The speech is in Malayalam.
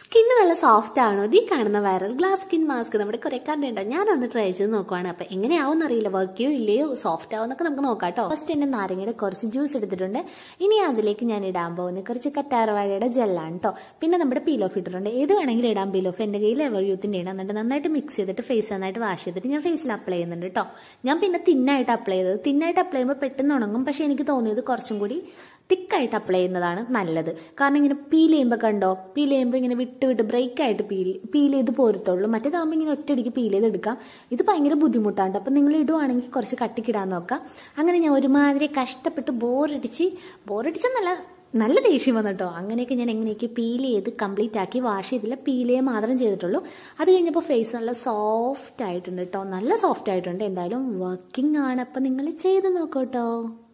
സ്കിന്ന് നല്ല സോഫ്റ്റ് ആണോ ഈ കാണുന്ന വൈറൽ ഗ്ലാസ് സ്കിൻ മാസ്ക് നമ്മുടെ കുറെ കണ്ടുണ്ടോ ഞാനൊന്ന് ട്രൈ ചെയ്ത് നോക്കുവാണ് അപ്പൊ എങ്ങനെയാവും അറിയില്ല വർക്ക് ചെയ്യോ ഇല്ലയോ സോഫ്റ്റ് ആവുന്നൊക്കെ നമുക്ക് നോക്കാം കേട്ടോ ഫസ്റ്റ് എന്നെ നാരങ്ങയുടെ കുറച്ച് ജ്യൂസ് എടുത്തിട്ടുണ്ട് ഇനി അതിലേക്ക് ഞാൻ ഇടാൻ പോകുന്നത് കുറച്ച് കറ്റാർവാഴയുടെ ജെല്ലാണ് കേട്ടോ പിന്നെ നമ്മുടെ പീൽ ഓഫ് ഇട്ടിട്ടുണ്ട് ഏത് വേണമെങ്കിലും ഇടാം പീൽ ഓഫ് എൻ്റെ കയ്യിൽ എവർ യൂത്തിൻ്റെ ആണ് എന്നിട്ട് നന്നായിട്ട് മിക്സ് ചെയ്തിട്ട് ഫേസ് നന്നായിട്ട് വാഷ് ചെയ്തിട്ട് ഞാൻ ഫേസിൽ അപ്ലൈ ചെയ്യുന്നുണ്ട് കേട്ടോ ഞാൻ പിന്നെ തിന്നായിട്ട് അപ്ലൈ ചെയ്തത് തിന്നായിട്ട് അപ്ലൈ ചെയ്യുമ്പോൾ പെട്ടെന്ന് ഉണങ്ങും പക്ഷേ എനിക്ക് തോന്നിയത് കുറച്ചും കൂടി തിക്കായിട്ട് അപ്ലൈ ചെയ്യുന്നതാണ് നല്ലത് കാരണം ഇങ്ങനെ പീൽ ചെയ്യുമ്പോൾ കണ്ടോ പീൽ ചെയ്യുമ്പോൾ ഇങ്ങനെ വിട്ട് വിട്ട് ബ്രേക്ക് ആയിട്ട് പീൽ പീൽ ചെയ്ത് പോരത്തുള്ളൂ മറ്റേതാകുമ്പോൾ ഇങ്ങനെ ഒറ്റയടിക്ക് പീൽ ചെയ്ത് എടുക്കാം ഇത് ഭയങ്കര ബുദ്ധിമുട്ടാണ് അപ്പം നിങ്ങൾ ഇടുവാണെങ്കിൽ കുറച്ച് കട്ടിക്കിടാൻ നോക്കാം അങ്ങനെ ഞാൻ ഒരുമാതിരി കഷ്ടപ്പെട്ട് ബോറടിച്ച് ബോറടിച്ചെന്നല്ല നല്ല ദേഷ്യം വന്നിട്ടോ അങ്ങനെയൊക്കെ ഞാൻ എങ്ങനെയൊക്കെ പീൽ ചെയ്ത് കംപ്ലീറ്റ് ആക്കി വാഷ് ചെയ്തില്ല പീൽ ചെയ്യുക മാത്രം ചെയ്തിട്ടുള്ളൂ അത് കഴിഞ്ഞപ്പോൾ ഫേസ് നല്ല സോഫ്റ്റ് ആയിട്ടുണ്ട് കേട്ടോ നല്ല സോഫ്റ്റ് ആയിട്ടുണ്ട് എന്തായാലും വർക്കിംഗ് ആണ് അപ്പം നിങ്ങൾ ചെയ്ത് നോക്കൂ കേട്ടോ